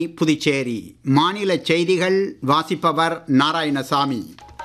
புதுச்சேரி மாநில செய்திகள் வாசிப்பவர் நாராயணசாமி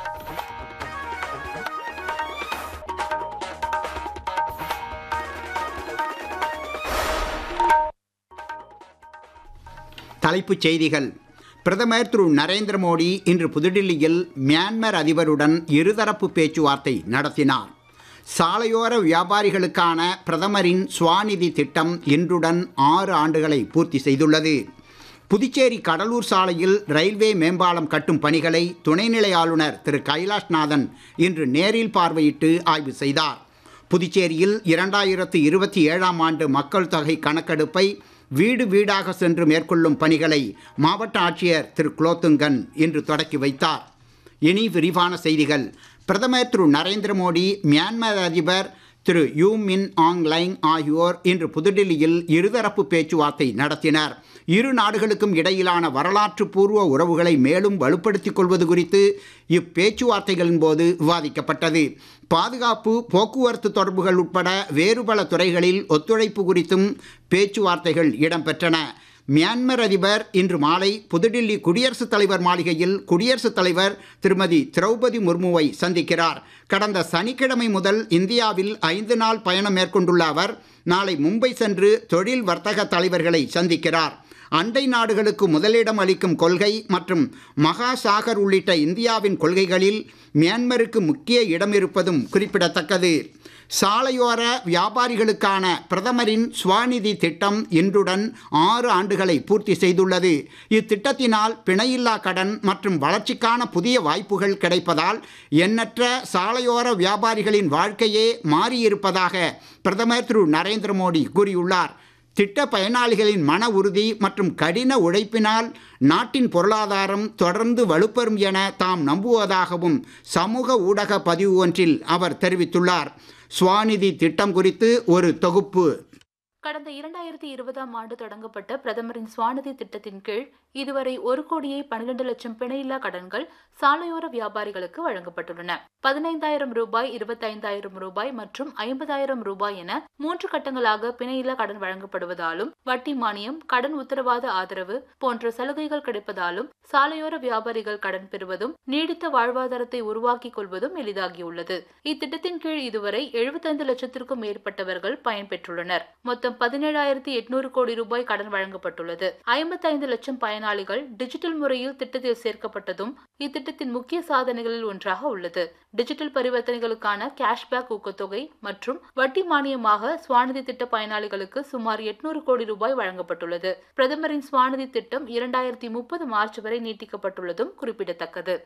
தலைப்புச் செய்திகள் பிரதமர் திரு நரேந்திர மோடி இன்று புதுடில்லியில் மியான்மர் அதிபருடன் இருதரப்பு பேச்சுவார்த்தை நடத்தினார் சாலையோர வியாபாரிகளுக்கான பிரதமரின் ஸ்வாநிதி திட்டம் இன்றுடன் ஆறு ஆண்டுகளை பூர்த்தி செய்துள்ளது புதுச்சேரி கடலூர் சாலையில் ரயில்வே மேம்பாலம் கட்டும் பணிகளை துணைநிலை ஆளுநர் திரு கைலாஷ்நாதன் இன்று நேரில் பார்வையிட்டு ஆய்வு செய்தார் புதுச்சேரியில் இரண்டாயிரத்து இருபத்தி ஏழாம் ஆண்டு மக்கள் தொகை கணக்கெடுப்பை வீடு வீடாக சென்று மேற்கொள்ளும் பணிகளை மாவட்ட ஆட்சியர் திரு குலோத்துங்கன் இன்று தொடக்கி வைத்தார் இனி விரிவான செய்திகள் பிரதமர் திரு நரேந்திர மோடி மியான்மர் அதிபர் திரு யூ மின் ஆங் லைங் ஆகியோர் இன்று புதுடில்லியில் இருதரப்பு பேச்சுவார்த்தை நடத்தினர் இரு நாடுகளுக்கும் இடையிலான வரலாற்று பூர்வ உறவுகளை மேலும் வலுப்படுத்திக் கொள்வது குறித்து இப்பேச்சுவார்த்தைகளின் போது விவாதிக்கப்பட்டது பாதுகாப்பு போக்குவரத்து தொடர்புகள் உட்பட வேறு பல துறைகளில் ஒத்துழைப்பு குறித்தும் பேச்சுவார்த்தைகள் இடம்பெற்றன மியான்மர் அதிபர் இன்று மாலை புதுடில்லி குடியரசுத் தலைவர் மாளிகையில் குடியரசுத் தலைவர் திருமதி திரௌபதி முர்முவை சந்திக்கிறார் கடந்த சனிக்கிழமை முதல் இந்தியாவில் ஐந்து நாள் பயணம் மேற்கொண்டுள்ள அவர் நாளை மும்பை சென்று தொழில் வர்த்தக தலைவர்களை சந்திக்கிறார் அண்டை நாடுகளுக்கு முதலிடம் அளிக்கும் கொள்கை மற்றும் மகா சாகர் உள்ளிட்ட இந்தியாவின் கொள்கைகளில் மியான்மருக்கு முக்கிய இடம் இருப்பதும் குறிப்பிடத்தக்கது சாலையோர வியாபாரிகளுக்கான பிரதமரின் ஸ்வாநிதி திட்டம் இன்றுடன் ஆறு ஆண்டுகளை பூர்த்தி செய்துள்ளது இத்திட்டத்தினால் பிணையில்லா கடன் மற்றும் வளர்ச்சிக்கான புதிய வாய்ப்புகள் கிடைப்பதால் எண்ணற்ற சாலையோர வியாபாரிகளின் வாழ்க்கையே மாறியிருப்பதாக பிரதமர் திரு நரேந்திர மோடி கூறியுள்ளார் திட்ட பயனாளிகளின் மன உறுதி மற்றும் கடின உழைப்பினால் நாட்டின் பொருளாதாரம் தொடர்ந்து வலுப்பெறும் என தாம் நம்புவதாகவும் சமூக ஊடக பதிவு ஒன்றில் அவர் தெரிவித்துள்ளார் ஸ்வாநிதி திட்டம் குறித்து ஒரு தொகுப்பு கடந்த இரண்டாயிரத்தி இருபதாம் ஆண்டு தொடங்கப்பட்ட பிரதமரின் சுவாநிதி திட்டத்தின் கீழ் இதுவரை ஒரு கோடியே பன்னிரண்டு லட்சம் பிணையில்லா கடன்கள் சாலையோர வியாபாரிகளுக்கு வழங்கப்பட்டுள்ளன பதினைந்தாயிரம் ரூபாய் இருபத்தைந்தாயிரம் ரூபாய் மற்றும் ஐம்பதாயிரம் ரூபாய் என மூன்று கட்டங்களாக பிணையில்லா கடன் வழங்கப்படுவதாலும் வட்டி மானியம் கடன் உத்தரவாத ஆதரவு போன்ற சலுகைகள் கிடைப்பதாலும் சாலையோர வியாபாரிகள் கடன் பெறுவதும் நீடித்த வாழ்வாதாரத்தை உருவாக்கிக் கொள்வதும் எளிதாகியுள்ளது இத்திட்டத்தின் கீழ் இதுவரை எழுபத்தைந்து லட்சத்திற்கும் மேற்பட்டவர்கள் பயன்பெற்றுள்ளனர் மொத்தம் பதினேழாயிரத்தி எட்நூறு கோடி ரூபாய் கடன் வழங்கப்பட்டுள்ளது ஐம்பத்தைந்து லட்சம் பயனாளிகள் டிஜிட்டல் முறையில் திட்டத்தில் சேர்க்கப்பட்டதும் இத்திட்டத்தின் முக்கிய சாதனைகளில் ஒன்றாக உள்ளது டிஜிட்டல் பரிவர்த்தனைகளுக்கான கேஷ்பேக் ஊக்கத்தொகை மற்றும் வட்டி மானியமாக சுவாநிதி திட்ட பயனாளிகளுக்கு சுமார் எட்நூறு கோடி ரூபாய் வழங்கப்பட்டுள்ளது பிரதமரின் சுவாநிதி திட்டம் இரண்டாயிரத்தி முப்பது மார்ச் வரை நீட்டிக்கப்பட்டுள்ளதும் குறிப்பிடத்தக்கது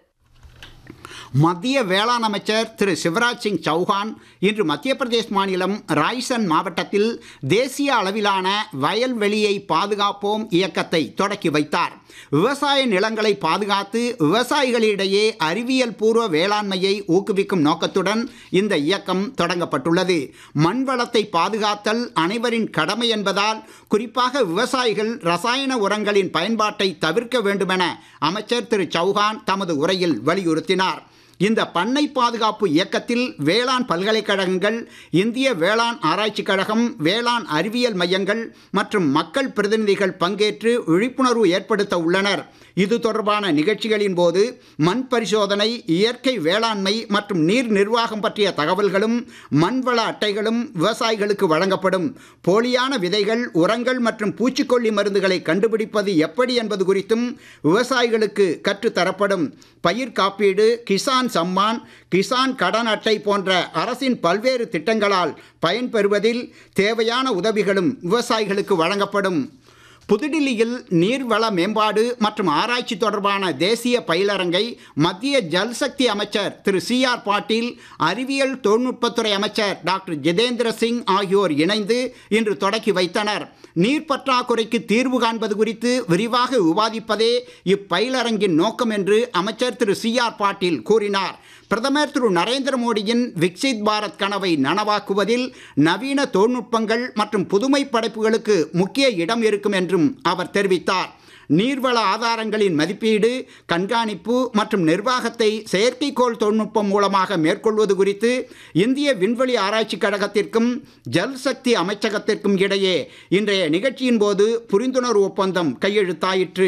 மத்திய வேளாண் அமைச்சர் திரு சிவராஜ் சிங் சௌஹான் இன்று மத்திய பிரதேஷ் மாநிலம் ராய்சன் மாவட்டத்தில் தேசிய அளவிலான வயல்வெளியை பாதுகாப்போம் இயக்கத்தை தொடக்கி வைத்தார் விவசாய நிலங்களை பாதுகாத்து விவசாயிகளிடையே அறிவியல் பூர்வ வேளாண்மையை ஊக்குவிக்கும் நோக்கத்துடன் இந்த இயக்கம் தொடங்கப்பட்டுள்ளது மண் வளத்தை பாதுகாத்தல் அனைவரின் கடமை என்பதால் குறிப்பாக விவசாயிகள் ரசாயன உரங்களின் பயன்பாட்டை தவிர்க்க வேண்டுமென அமைச்சர் திரு சௌஹான் தமது உரையில் வலியுறுத்தினார் இந்த பண்ணை பாதுகாப்பு இயக்கத்தில் வேளாண் பல்கலைக்கழகங்கள் இந்திய வேளாண் ஆராய்ச்சி கழகம் வேளாண் அறிவியல் மையங்கள் மற்றும் மக்கள் பிரதிநிதிகள் பங்கேற்று விழிப்புணர்வு ஏற்படுத்த உள்ளனர் இது தொடர்பான நிகழ்ச்சிகளின் போது மண் பரிசோதனை இயற்கை வேளாண்மை மற்றும் நீர் நிர்வாகம் பற்றிய தகவல்களும் மண்வள அட்டைகளும் விவசாயிகளுக்கு வழங்கப்படும் போலியான விதைகள் உரங்கள் மற்றும் பூச்சிக்கொல்லி மருந்துகளை கண்டுபிடிப்பது எப்படி என்பது குறித்தும் விவசாயிகளுக்கு கற்றுத்தரப்படும் பயிர் காப்பீடு கிசான் சம்மான் கிசான் கடன் அட்டை போன்ற அரசின் பல்வேறு திட்டங்களால் பயன்பெறுவதில் தேவையான உதவிகளும் விவசாயிகளுக்கு வழங்கப்படும் புதுடில்லியில் நீர்வள மேம்பாடு மற்றும் ஆராய்ச்சி தொடர்பான தேசிய பயிலரங்கை மத்திய ஜல்சக்தி அமைச்சர் திரு சி ஆர் பாட்டீல் அறிவியல் தொழில்நுட்பத்துறை அமைச்சர் டாக்டர் ஜிதேந்திர சிங் ஆகியோர் இணைந்து இன்று தொடக்கி வைத்தனர் நீர் பற்றாக்குறைக்கு தீர்வு காண்பது குறித்து விரிவாக விவாதிப்பதே இப்பயிலரங்கின் நோக்கம் என்று அமைச்சர் திரு சி ஆர் பாட்டீல் கூறினார் பிரதமர் திரு நரேந்திர மோடியின் விக்சித் பாரத் கனவை நனவாக்குவதில் நவீன தொழில்நுட்பங்கள் மற்றும் புதுமை படைப்புகளுக்கு முக்கிய இடம் இருக்கும் என்றும் அவர் தெரிவித்தார் நீர்வள ஆதாரங்களின் மதிப்பீடு கண்காணிப்பு மற்றும் நிர்வாகத்தை செயற்கைக்கோள் தொழில்நுட்பம் மூலமாக மேற்கொள்வது குறித்து இந்திய விண்வெளி ஆராய்ச்சி கழகத்திற்கும் ஜல் சக்தி அமைச்சகத்திற்கும் இடையே இன்றைய நிகழ்ச்சியின் போது புரிந்துணர்வு ஒப்பந்தம் கையெழுத்தாயிற்று